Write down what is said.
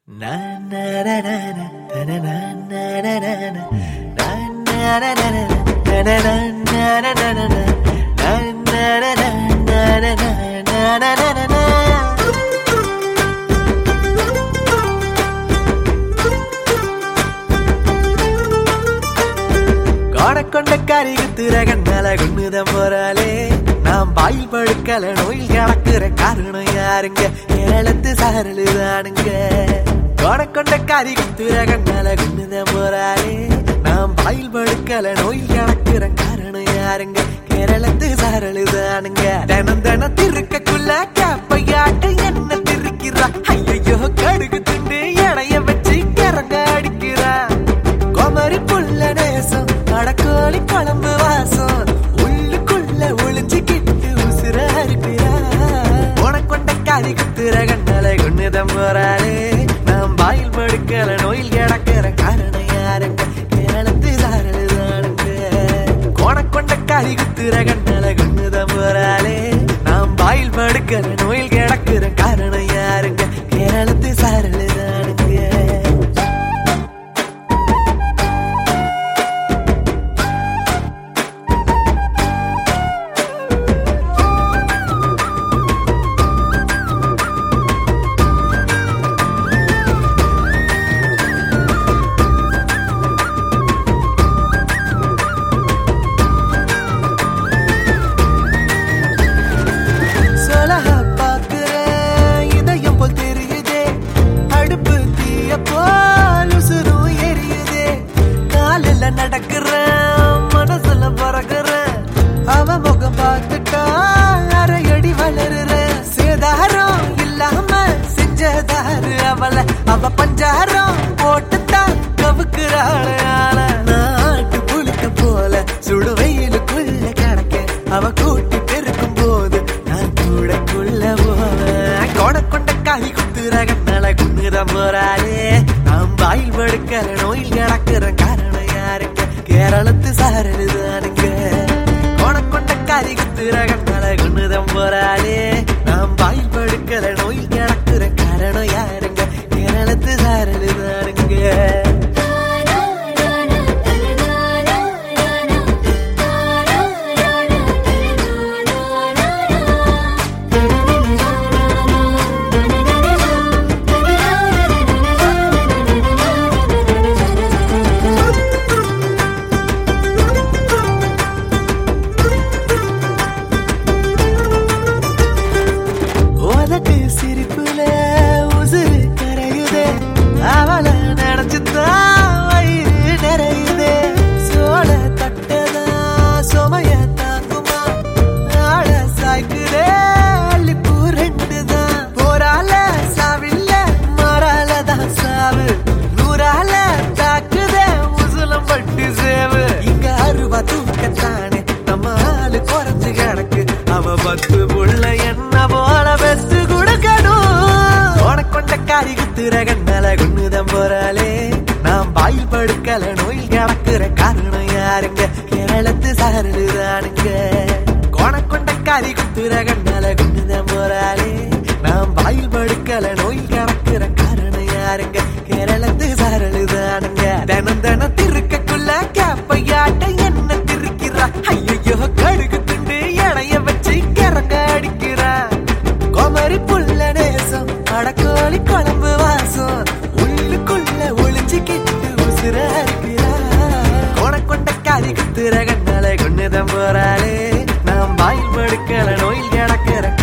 கொண்ட கரிகு திரகன் மேல குண்ணுதம் போறாளே நாம் பாயில் படுக்கல நோயில் கிடக்குற காரணம் யாருங்க ஏழத்து சாரலுதானுங்க கொண்ட கரிகு திரகன் மேல குண்ணுதம் போறாளே நாம் பாயில் படுக்கல நோயில் கிடக்குற காரணம் யாருங்க கேரளத்து சாரலுதானுங்க தினம் தினம் திருக்கக்குள்ள கேப்பையாட்ட என்ன திருக்கிறா ஐயோ கடுகு துண்டு இடைய வச்சு கிறங்க அடிக்கிறா குமரி புள்ள நேசம் அடக்கோழி குழம்பு வாசம் உள்ளுக்குள்ள ஒளிஞ்சுக்கிட்டு உசுர அறுக்கிறா உனக்கொண்ட காரி குத்துற கண்ணால கொண்டுதம் போறாளே நாம் பாயில் படுக்கல நோயில் கிடக்கிற காரணம் யாருங்க கேரளத்து தாரலுதானுங்க உனக்கொண்ட காரி குத்துற கண்ணால கொண்டுதம் போறாளே நாம் பாயில் படுக்கல நோயில் கிடக்கிற காரணம் யாருங்க கேரளத்து சாரலுதானுங்க சொலக பாக்குறேன் இதயம் போல் தெரியுதே அடுப்பு தீய போல் உசுரும் எரியுதே காலில் நடக்கிறேன் மனசுல பறக்கிறேன் அவ முகம் பார்த்துட்டா அரையடி வளருறேன் சேதாரம் இல்லாம செஞ்சதாரு அவளை அவ பஞ்சாரம் போட்டுத்தான் கவுக்குறாள் ஆள நாட்டு புழுக்க போல சுடு வெயிலுக்குள்ள கிடக்க அவ கூட்டி பெருக்கும் போது நான் கூடக்குள்ள போவேன் கொட கொண்ட காய் குத்துற கண்ணால குன்னுதான் போறாளே நாம் வாயில் படுக்கிற நோயில் கிடக்கிற காரணம் யாருங்க கேரளத்து சாரலுதானுங்க கொட கொண்ட காய் குத்துற கண்ணால குன்னுதான் போறாளே நாம் வாயில் படுக்கிற நோயில் கிடக்கிற காரணம் யாருங்க கேரளத்து சாரலுதானுங்க உதட்டு சிரிப்புல உசுறு கரையுதே அவளை நினைச்சுதான் வயிறு நிறையுதே சோழ தட்டதா சுமைய தாங்குமா ஆள சாய்க்குதே அள்ளிப்பூ ரெண்டுதான் போரால சாவில்ல மாறால தான் சாவு நூறால தாக்குதே முசுலம் பட்டு சேவு இங்க அருவா தூக்கத்தானே நம்ம ஆளு குறைஞ்சு கிடக்கு அவ பத்து புள்ள என்ன போல பெஸ்ட் கொடுக்கணும் உனக்கொண்ட காரி குத்துற கண்ணால குண்ணுதம் போறாளே நாம் பாயில் படுக்கல நோயில் கிடக்குற காரணம் யாருங்க கேரளத்து சாரலுதானுங்க கொணக்கொண்ட காரி குத்துற கண்ணால குண்ணுதம் போறாளே நாம் பாயில் படுக்கல நோயில் கிடக்குற காரணம் யாருங்க கேரளத்து சாரலுதானுங்க தினம் தினம் திருக்கக்குள்ள கேப்பையாட்ட என்ன திருக்கிறா ஐயோ கடுகு துண்டு இடைய வச்சு கிறங்க அடிக்கிறா குமரி புள்ள நேசம் அடக்கோழி குழம்பு வாசம் உள்ளுக்குள்ள ஒளிஞ்சுக்கிட்டு உசுர அறுக்கிறா கொணக்கொண்ட காரி குத்துற கண்ணால கொண்டுதான் போறாளே நாம் வாயில் படுக்கல நோயில் கிடக்கிற